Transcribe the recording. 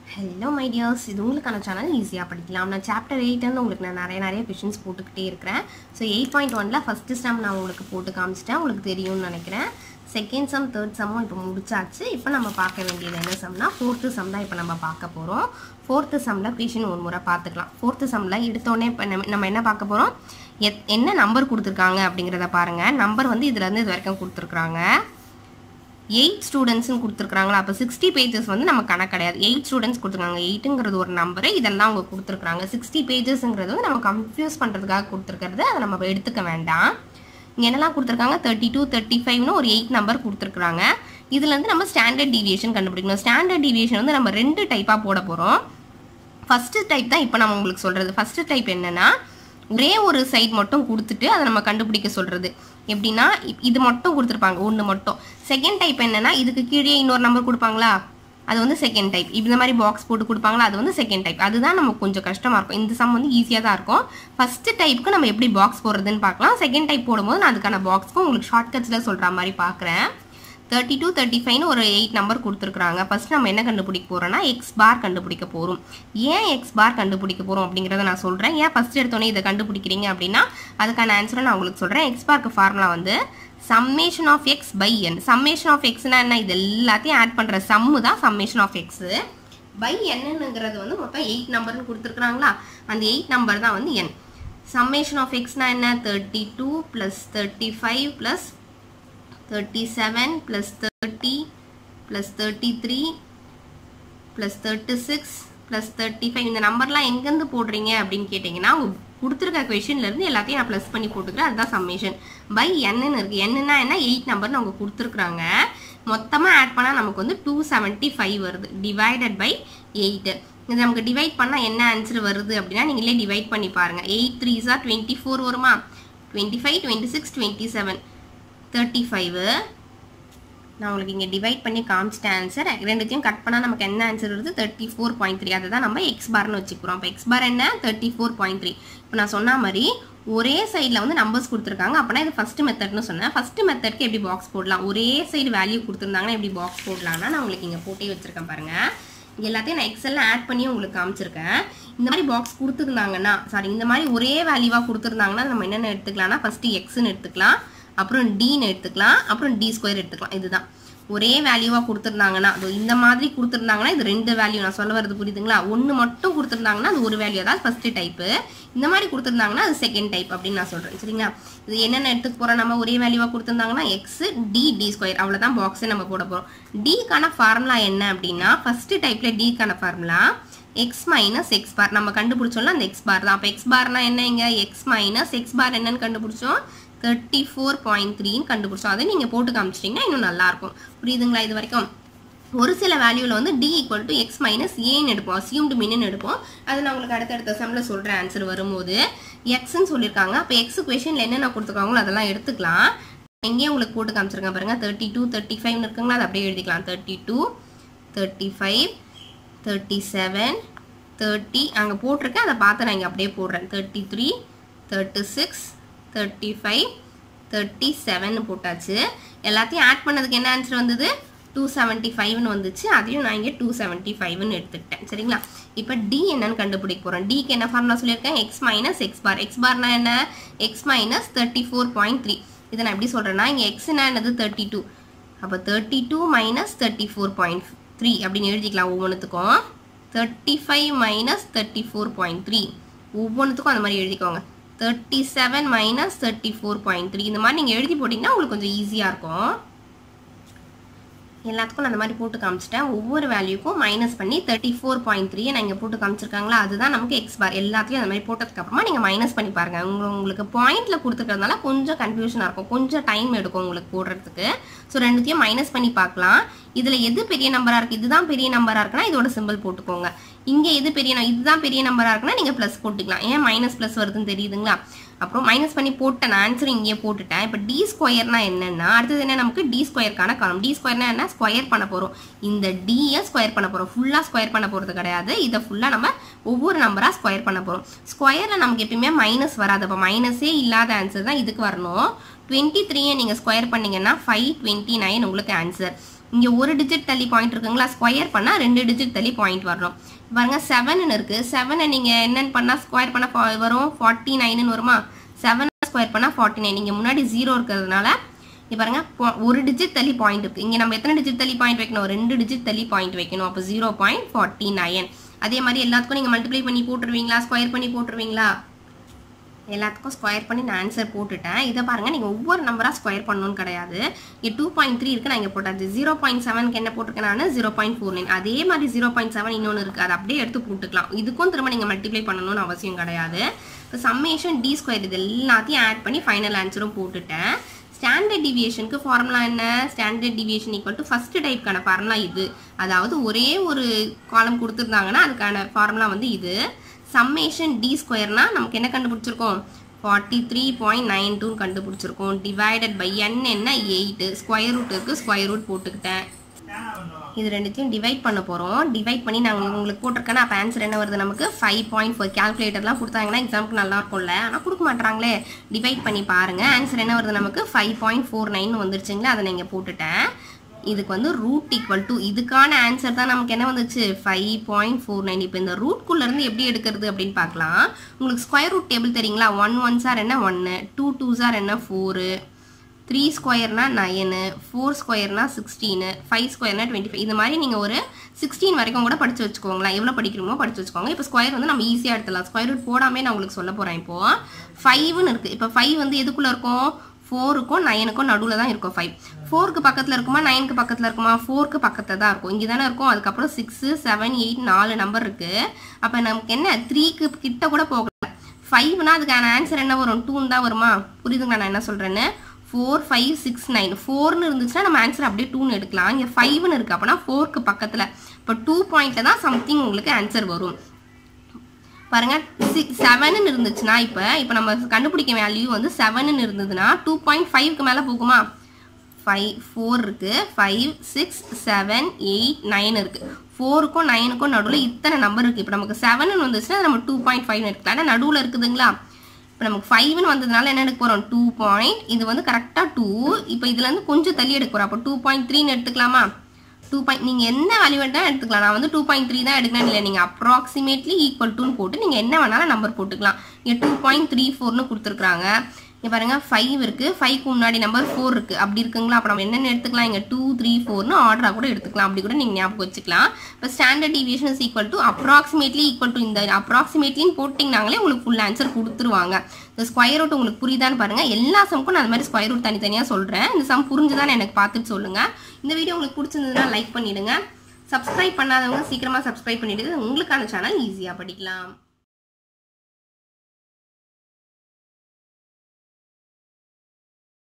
hello my tears இது உங்களுக்கான channel ஈஸியாக படிக்கலாம் நான் சாப்டர் எயிட்னு உங்களுக்கு நான் நிறைய நிறைய கொஷின்ஸ் போட்டுக்கிட்டே இருக்கிறேன் ஸோ எயிட் பாயிண்ட் ஒனில் ஃபஸ்ட்டு சம் நான் உங்களுக்கு போட்டு காமிச்சிட்டேன் உங்களுக்கு தெரியும்னு நினைக்கிறேன் செகண்ட் சம் தேர்ட் சம்மும் இப்போ முடிச்சாச்சு இப்போ நம்ம பார்க்க வேண்டியது என்ன சம்னா ஃபோர்த்து சம் தான் இப்போ நம்ம பார்க்க போகிறோம் ஃபோர்த்து சம்மில் கொஷின் ஒரு முறை பார்த்துக்கலாம் ஃபோர்த்து சம்மில் எடுத்தோடனே இப்போ நம்ம நம்ம என்ன பார்க்க போகிறோம் எத் என்ன நம்பர் கொடுத்துருக்காங்க அப்படிங்கிறத பாருங்கள் நம்பர் வந்து இதுலேருந்து இது வரைக்கும் கொடுத்துருக்குறாங்க எயிட் ஸ்டூடெண்ட்ஸ்னு கொடுத்துருக்காங்களா அப்போ சிக்ஸ்டி பேஜஸ் வந்து நம்ம கணக்கு கிடையாது எயிட் ஸ்டூடெண்ட்ஸ் கொடுத்துருக்காங்க எயிட்டுங்கிறது ஒரு நம்பரு இதெல்லாம் அவங்க கொடுத்துருக்காங்க சிக்ஸ்டி பேஜஸ்ங்கிறது வந்து நம்ம கன்ஃபியூஸ் பண்ணுறதுக்காக கொடுத்துருக்கிறது அதை நம்ம எடுத்துக்க வேண்டாம் இங்கே என்னெல்லாம் கொடுத்துருக்காங்க தேர்ட்டி டூ தேர்ட்டி ஃபைவ்னு ஒரு எயிட் நம்பர் கொடுத்துருக்குறாங்க இதுலேருந்து நம்ம ஸ்டாண்டர்ட் டிவியேஷன் கண்டுபிடிக்கணும் ஸ்டாண்டர்ட் டிவியேஷன் வந்து நம்ம ரெண்டு டைப்பாக போட போகிறோம் ஃபஸ்ட்டு டைப் தான் இப்போ நம்ம உங்களுக்கு சொல்கிறது ஃபஸ்ட்டு டைப் என்னென்னா ஒரே ஒரு சைட் மட்டும் கொடுத்துட்டு அதை நம்ம கண்டுபிடிக்க சொல்கிறது எப்படின்னா இப்- இது மட்டும் கொடுத்துருப்பாங்க ஒன்று மட்டும் செகண்ட் டைப் என்னன்னா இதுக்கு கீழே இன்னொரு நம்பர் கொடுப்பாங்களா அது வந்து செகண்ட் டைப் இந்த மாதிரி பாக்ஸ் போட்டு கொடுப்பாங்களா அது வந்து செகண்ட் டைப் அதுதான் நமக்கு கொஞ்சம் கஷ்டமாக இருக்கும் இந்த சம் வந்து ஈஸியாக தான் இருக்கும் ஃபஸ்ட்டு டைப்புக்கு நம்ம எப்படி பாக்ஸ் போடுறதுன்னு பார்க்கலாம் செகண்ட் டைப் போடும்போது நான் அதுக்கான பாக்ஸ்க்கும் உங்களுக்கு ஷார்ட்கட்ஸில் சொல்கிற மாதிரி பார்க்குறேன் தேர்ட்டி டூ தேர்ட்டி ஃபைவ்னு ஒரு எயிட் நம்பர் கொடுத்துருக்குறாங்க ஃபர்ஸ்ட் நம்ம என்ன கண்டுபிடிக்க போகிறோம்னா எக்ஸ் பார் கண்டுபிடிக்க போகிறோம் ஏன் எக்ஸ் பார் கண்டுபிடிக்க போகிறோம் அப்படிங்கிறத நான் சொல்கிறேன் ஏன் ஃபர்ஸ்ட் எடுத்தோன்னே இதை கண்டுபிடிக்கிறீங்க அப்படின்னா அதுக்கான ஆன்சரை நான் உங்களுக்கு சொல்கிறேன் எக்ஸ் பார்க்கு ஃபார்முலா வந்து summation of X by N summation of எக்ஸ்னா என்ன இது எல்லாத்தையும் ஆட் பண்ணுற சம்மு தான் சம்மேஷன் ஆஃப் எக்ஸு பை என்னங்கிறது வந்து மொத்தம் எயிட் நம்பர்னு கொடுத்துருக்குறாங்களா அந்த எயிட் நம்பர் தான் வந்து என் சம்மேஷன் ஆஃப் எக்ஸ்னா என்ன thirty two plus thirty five plus thirty seven plus thirty plus thirty three plus thirty six plus thirty five இந்த நம்பர்லாம் எங்கேருந்து போடுறீங்க அப்படின்னு கேட்டிங்கன்னா அவங்க கொடுத்துருக்க கொஷின்லேருந்து எல்லாத்தையும் நான் ப்ளஸ் பண்ணி போட்டுக்கிறேன் அதுதான் சம்மேஷன் பை என்னன்னு இருக்குது என்னன்னா என்ன எயிட் நம்பர்னு அவங்க கொடுத்துருக்குறாங்க மொத்தமாக ஆட் பண்ணால் நமக்கு வந்து டூ செவன்ட்டி ஃபைவ் வருது டிவைடட் பை எயிட்டு இது நமக்கு டிவைட் பண்ணால் என்ன ஆன்சர் வருது அப்படின்னா நீங்களே டிவைட் பண்ணி பாருங்கள் eight three sir twenty four வருமா twenty five twenty six twenty seven thirty five நான் உங்களுக்கு இங்கே டிவைட் பண்ணி காமிச்சிட்டேன் ஆன்சர் ரெண்டுத்தையும் கட் பண்ணால் நமக்கு என்ன ஆன்சர் வருது தேர்ட்டி ஃபோர் பாயிண்ட் த்ரீ அதை தான் நம்ம எக்ஸ் பார்னு வச்சுக்கிறோம் அப்போ எக்ஸ் பார் என்ன தேர்ட்டி ஃபோர் பாயிண்ட் த்ரீ இப்போ நான் சொன்ன மாதிரி ஒரே சைடில் வந்து நம்பர்ஸ் கொடுத்துருக்காங்க அப்போனா இது ஃபஸ்ட்டு மெத்தட்னு சொன்னேன் ஃபஸ்ட்டு மெத்தட்க்கு எப்படி பாக்ஸ் போடலாம் ஒரே சைடு வேல்யூ கொடுத்துருந்தாங்கன்னா எப்படி பாக்ஸ் போடலாம்னா நான் உங்களுக்கு இங்கே போட்டே வச்சுருக்கேன் பாருங்கள் இது எல்லாத்தையும் நான் எக்ஸலில் ஆட் பண்ணி உங்களுக்கு காமிச்சிருக்கேன் இந்த மாதிரி பாக்ஸ் கொடுத்துருந்தாங்கன்னா சாரி இந்த மாதிரி ஒரே வேல்யூவாக கொடுத்துருந்தாங்கன்னா நம்ம என்னென்ன எடுத்துக்கலாம்னா ஃபஸ்ட்டு எக்ஸ்ன்னு எடுத்துக்கலாம் அப்புறம் டின்னு எடுத்துக்கலாம் அப்புறம் டி ஸ்கொயர் எடுத்துக்கலாம் இதுதான் ஒரே வேல்யூவாக கொடுத்துருந்தாங்கன்னா அது இந்த மாதிரி கொடுத்துருந்தாங்கன்னா இது ரெண்டு வேல்யூ நான் சொல்ல வரது புரியுதுங்களா ஒன்று மட்டும் கொடுத்துருந்தாங்கன்னா அது ஒரு வேல்யூ அதாவது ஃபஸ்ட்டு டைப்பு இந்த மாதிரி கொடுத்துருந்தாங்கன்னா அது செகண்ட் டைப் அப்படின்னு நான் சொல்கிறேன் சரிங்களா இது என்னென்ன எடுத்துக்க போகிறோம் நம்ம ஒரே வேல்யூவாக கொடுத்துருந்தாங்கன்னா எக்ஸ் டி டி ஸ்கொயர் அவ்வளோதான் பாக்ஸை நம்ம போட போகிறோம் டிக்கான ஃபார்முலா என்ன அப்படின்னா ஃபஸ்ட்டு டைப்பில் டிக்கான formula X minus X bar நம்ம கண்டுபிடிச்சோம்ல அந்த எக்ஸ் பார் தான் அப்போ எக்ஸ் பார்னா என்ன இங்க எக்ஸ் மைனஸ் எக்ஸ் பார் என்னன்னு கண்டுபிடிச்சோம் தேர்ட்டி ஃபோர் பாயிண்ட் த்ரீன்னு கண்டுபிடிச்சோம் அதை நீங்கள் போட்டு காமிச்சிட்டிங்கன்னா இன்னும் நல்லாயிருக்கும் புரியுதுங்களா இது வரைக்கும் ஒரு சில வேல்யூவில் வந்து D equal to X minus ஏன்னு எடுப்போம் அசியூம்டு மின்னு எடுப்போம் அது நான் உங்களுக்கு அடுத்தடுத்த சம்மில் சொல்கிறேன் ஆன்சர் வரும்போது எக்ஸ்ன்னு சொல்லியிருக்காங்க அப்போ எக்ஸ் கொஷனில் என்னென்ன கொடுத்துருக்காங்களோ அதெல்லாம் எடுத்துக்கலாம் எங்கேயும் உங்களுக்கு போட்டு காமிச்சிருக்கேன் பாருங்க தேர்ட்டி டூ தேர்ட்டி ஃபைவ்னு இருக்குங்களா அதை அப்படியே எழுதிக்கலாம் thirty two thirty five thirty seven thirty அங்கே போட்டிருக்கேன் அதை பார்த்து நான் இங்கே அப்படியே போடுறேன் thirty three thirty six thirty five thirty seven போட்டாச்சு எல்லாத்தையும் ஆட் பண்ணதுக்கு என்ன ஆன்சர் வந்தது டூ செவன்ட்டி ஃபைவ்னு வந்துச்சு அதையும் நான் இங்கே டூ செவன்ட்டி ஃபைவ்னு எடுத்துக்கிட்டேன் சரிங்களா இப்போ டி என்னன்னு கண்டுபிடிக்க போகிறோம் டிக்கு என்ன ஃபார்முலா சொல்லியிருக்கேன் X minus X bar X பார்னா என்ன X minus thirty four point three இதை நான் எப்படி சொல்கிறேன்னா இங்கே எக்ஸ்னா என்னது தேர்ட்டி டூ அப்போ thirty two minus thirty four point three அப்படின்னு எழுதிக்கலாம் ஒவ்வொன்றுத்துக்கும் thirty five minus thirty four point three ஒவ்வொன்றுத்துக்கும் அந்த மாதிரி எழுதிக்கோங்க thirty seven minus thirty four point three இந்த மாதிரி நீங்கள் எழுதி போட்டிங்கன்னா உங்களுக்கு கொஞ்சம் ஈஸியாக இருக்கும் எல்லாத்துக்கும் நான் அந்த மாதிரி போட்டு காமிச்சிட்டேன் ஒவ்வொரு வேல்யூக்கும் மைனஸ் பண்ணி தேர்ட்டி ஃபோர் பாயிண்ட் த்ரீ நான் இங்கே போட்டு காமிச்சிருக்காங்களா அதுதான் நமக்கு எக்ஸ் பார் எல்லாத்தையும் அந்த மாதிரி போட்டதுக்கு அப்புறமா நீங்கள் மைனஸ் பண்ணி பாருங்க உங்க- உங்களுக்கு பாயிண்ட்ல கொடுத்துருக்கறதுனால கொஞ்சம் கன்ஃபியூஷனாக இருக்கும் கொஞ்சம் டைம் எடுக்கும் உங்களுக்கு போடுறதுக்கு ஸோ ரெண்டுத்தையும் மைனஸ் பண்ணி பார்க்கலாம் இதில் எது பெரிய நம்பராக இருக்குது இதுதான் பெரிய நம்பராக இருக்குன்னா இதோட சிம்பிள் போட்டுக்கோங்க இங்கே எது பெரிய ந- இதுதான் பெரிய நம்பராக இருக்குன்னா நீங்கள் ப்ளஸ் போட்டுக்கலாம் ஏன் மைனஸ் ப்ளஸ் வருதுன்னு தெரியுதுங்களா அப்புறம் மைனஸ் பண்ணி போட்டேன் ஆன்சர் இங்கேயே போட்டுட்டேன் இப்போ டி ஸ்கொயர்னா என்னன்னா அடுத்தது என்ன நமக்கு டி ஸ்கொயருக்கான காலம் டி ஸ்கொயர்னா என்ன ஸ்கொயர் பண்ண போகிறோம் இந்த டியை ஸ்கொயர் பண்ண போகிறோம் ஃபுல்லாக ஸ்கொயர் பண்ண போகிறது கிடையாது இதை ஃபுல்லாக நம்ம ஒவ்வொரு நம்பராக ஸ்கொயர் பண்ண போகிறோம் ஸ்கொயரில் நமக்கு எப்பயுமே மைனஸ் வராது அப்போ மைனஸே இல்லாத ஆன்சர் தான் இதுக்கு வரணும் டுவெண்ட்டி த்ரீயை நீங்கள் ஸ்கொயர் பண்ணீங்கன்னா ஃபைவ் டுவெண்ட்டி நைன் உங்களுக்கு ஆன்சர் இங்கே ஒரு டிஜிட் தள்ளி பாயிண்ட் இருக்குங்களா ஸ்கொயர் பண்ணால் ரெண்டு டிஜிட் தள்ளி பாயிண்ட் வரணும் பாருங்க செவன் இருக்குது செவனை நீங்கள் என்னென்னு பண்ணால் ஸ்கொயர் பண்ணால் வரும் ஃபார்ட்டி நைனுன்னு வருமா செவன் ஸ்கொயர் பண்ணால் ஃபார்ட்டி நைன் இங்கே முன்னாடி ஜீரோ இருக்கிறதுனால இங்க பாருங்க po- ஒரு டிஜிட் தள்ளி பாயிண்ட் இருக்கு இங்க நம்ம எத்தனை டிஜிட் தள்ளி பாயிண்ட் வைக்கணும் ரெண்டு டிஜிட் தள்ளி பாயிண்ட் வைக்கணும் அப்போ ஜீரோ பாயிண்ட் ஃபார்ட்டி நைன் அதே மாதிரி எல்லாத்துக்கும் நீங்க மல்டிப்ளை பண்ணி போட்டுருவீங்களா ஸ்கொயர் பண்ணி போட்டுருவீங்களா எல்லாத்துக்கும் ஸ்கொயர் பண்ணி நான் ஆன்சர் போட்டுட்டேன் இதை பாருங்க நீங்கள் ஒவ்வொரு நம்பராக ஸ்கொயர் பண்ணணும்னு கிடையாது இங்கே டூ பாயிண்ட் த்ரீ இருக்கு நான் இங்கே போட்டாச்சு ஜீரோ பாயிண்ட் செவனுக்கு என்ன போட்டிருக்கேன் நான் ஜீரோ பாயிண்ட் ஃபோர் நைன் அதே மாதிரி ஜீரோ பாயிண்ட் செவன் இன்னொன்று இருக்குது அதை அப்படியே எடுத்து போட்டுக்கலாம் இதுக்கும் திரும்ப நீங்கள் மல்டிப்ளை பண்ணணும்னு அவசியம் கிடையாது இப்போ சம்மேஷன் டி ஸ்கொயர் இது எல்லாத்தையும் ஆட் பண்ணி ஃபைனல் ஆன்சரும் போட்டுட்டேன் ஸ்டாண்டர்ட் டிவியேஷனுக்கு ஃபார்முலா என்ன standard deviation equal to first டைப்க்கான ஃபார்முலா இது அதாவது ஒரே ஒரு காலம் கொடுத்துருந்தாங்கன்னா அதுக்கான ஃபார்முலா வந்து இது சம்மேஷன் டி ஸ்கொயர்னா நமக்கு என்ன கண்டுபிடிச்சிருக்கோம் forty three point nine two கண்டுபிடிச்சிருக்கோம் டிவைடட் பை என் என்ன எயிட்டு ஸ்கொயர் ரூட் இருக்கு ஸ்கொயர் ரூட் போட்டுக்கிட்டேன் இது ரெண்டுத்தையும் டிவைட் பண்ண போகிறோம் டிவைட் பண்ணி நாங்கள் உங்களுக்கு போட்டிருக்கேன்னா அப்போ ஆன்சர் என்ன வருது நமக்கு ஃபைவ் பாயிண்ட் ஃபோர் கேல்குலேட்டர்லாம் கொடுத்தாங்கன்னா எக்ஸாமுக்கு நல்லா இருக்கும்ல ஆனால் கொடுக்க மாட்டாங்களே டிவைட் பண்ணி பாருங்கள் ஆன்சர் என்ன வருது நமக்கு ஃபைவ் பாயிண்ட் ஃபோர் நைன் வந்துருச்சுங்களா அதை நீங்கள் போட்டுட்டேன் இதுக்கு வந்து ரூட் ஈக்குவல் டு இதுக்கான ஆன்சர் தான் நமக்கு என்ன வந்துச்சு ஃபைவ் பாயிண்ட் ஃபோர் நைன் இப்போ இந்த ரூட்குள்ள இருந்து எப்படி எடுக்கிறது அப்படின்னு பார்க்கலாம் உங்களுக்கு ஸ்கொயர் ரூட் டேபிள் தெரியுங்களா ஒன் ஒன் சார் என்ன ஒன்று டூ டூ சார் என்ன ஃபோரு த்ரீ ஸ்கொயர்னா நயனு ஃபோர் ஸ்கொயர்னா சிக்ஸ்டீனு ஃபைவ் ஸ்கொயர்னா டுவெண்ட்டி ஃபைவ் இந்த மாதிரி நீங்கள் ஒரு சிக்ஸ்டீன் வரைக்கும் கூட படிச்சு வச்சுக்கோங்களேன் எவ்வளோ படிக்கிறோமோ படிச்சு வச்சுக்கோங்க இப்போ ஸ்கொயர் வந்து நம்ம ஈஸியாக எடுத்துடலாம் ஸ்கொயர் ரூட் போடாமே நான் உங்களுக்கு சொல்ல போகிறேன் இப்போ ஃபைவ்னு இருக்குது இப்போ ஃபைவ் வந்து எதுக்குள்ளே இருக்கும் ஃபோருக்கும் நைனுக்கும் நடுவில் தான் இருக்கும் ஃபைவ் ஃபோருக்கு பக்கத்தில் இருக்குமா நைனுக்கு பக்கத்தில் இருக்குமா ஃபோருக்கு பக்கத்தில் தான் இருக்கும் இங்கே தானே இருக்கும் அதுக்கப்புறம் சிக்ஸு செவன் எயிட் நாலு நம்பர் இருக்குது அப்போ நமக்கு என்ன த்ரீக்கு கிட்ட கூட போகல ஃபைவ்னா அதுக்கான ஆன்சர் என்ன வரும் டூன்னு தான் வருமா புரியுதுங்களா நான் என்ன சொல்கிறேன்னு ஃபோர் ஃபைவ் சிக்ஸ் நைன் ஃபோர்னு இருந்துச்சுன்னா நம்ம ஆன்சர் அப்படியே டூன்னு எடுக்கலாம் இங்கே ஃபைவ்னு இருக்குது அப்போனா ஃபோருக்கு பக்கத்தில் இப்போ டூ பாயிண்ட்டில் தான் சம்திங் உங்களுக்கு ஆன்சர் வரும் பாருங்க சிக்ஸ் செவனுன்னு இருந்துச்சுன்னா இப்போ இப்போ நம்ம கண்டுபிடிக்க வேல்யூ வந்து செவனுன்னு இருந்ததுன்னா டூ பாயிண்ட் ஃபைவ்க்கு மேலே போகுமா ஃபைவ் ஃபோர் இருக்கு five six seven eight nine இருக்கு ஃபோருக்கும் நைனுக்கும் நடுவில் இத்தனை நம்பர் இருக்கு இப்போ நமக்கு செவன் வந்துச்சுன்னா நம்ம டூ பாயிண்ட் ஃபைவ் எடுக்கலாம் ஆனால் நடுவில் இருக்குதுங்களா இப்போ நமக்கு ஃபைவ்னு வந்ததுனால என்ன எடுக்க போகிறோம் டூ பாயிண்ட் இது வந்து கரெக்டாக டூ இப்போ இதுலேருந்து கொஞ்சம் தள்ளி எடுக்க போகிறோம் அப்போ டூ பாயிண்ட் த்ரீன்னு எடுத்துக்கலாமா டூ பாயிண்ட் நீங்கள் என்ன வேல்யூ வேணாலும் எடுத்துக்கலாம் நான் வந்து டூ பாயிண்ட் த்ரீ தான் எடுக்கணும் இல்லை நீங்கள் அப்ராக்சிமேட்லி ஈக்குவல் டூன்னு போட்டு நீங்கள் என்ன வேணாலும் நம்பர் போட்டுக்கலாம் இங்கே டூ பாயிண்ட் த்ரீ ஃபோர்னு கொடுத்துருக்காங்க இங்கே பாருங்க ஃபைவ் இருக்கு ஃபைவ்க்கு முன்னாடி நம்பர் ஃபோர் இருக்கு அப்படி இருக்குங்களா அப்போ நம்ம என்னென்ன எடுத்துக்கலாம் இங்கே டூ த்ரீ ஃபோர்னு ஆர்டராக கூட எடுத்துக்கலாம் அப்படி கூட நீங்கள் ஞாபகம் வச்சுக்கலாம் இப்போ standard deviation is equal to approximately equal to இந்த அப்ராக்சிமேட்லின்னு போட்டிங்கனாங்களே உங்களுக்கு ஃபுல் ஆன்சர் கொடுத்துருவாங்க இந்த ஸ்கொயர் ரூட் உங்களுக்கு புரியுதான்னு பாருங்க எல்லா சம்க்கும் நான் அந்த மாதிரி ஸ்கொயர் ரூட் தனித்தனியாக சொல்கிறேன் இந்த சம் புரிஞ்சுதான்னு எனக்கு பார்த்துட்டு சொல்லுங்க இந்த வீடியோ உங்களுக்கு பிடிச்சிருந்ததுன்னா லைக் பண்ணிடுங்க சப்ஸ்கிரைப் பண்ணாதவங்க சீக்கிரமாக சப்ஸ்கிரைப் பண்ணிடுங்க உங்களுக்கான சேனல் ஈஸியாக படிக்கலாம்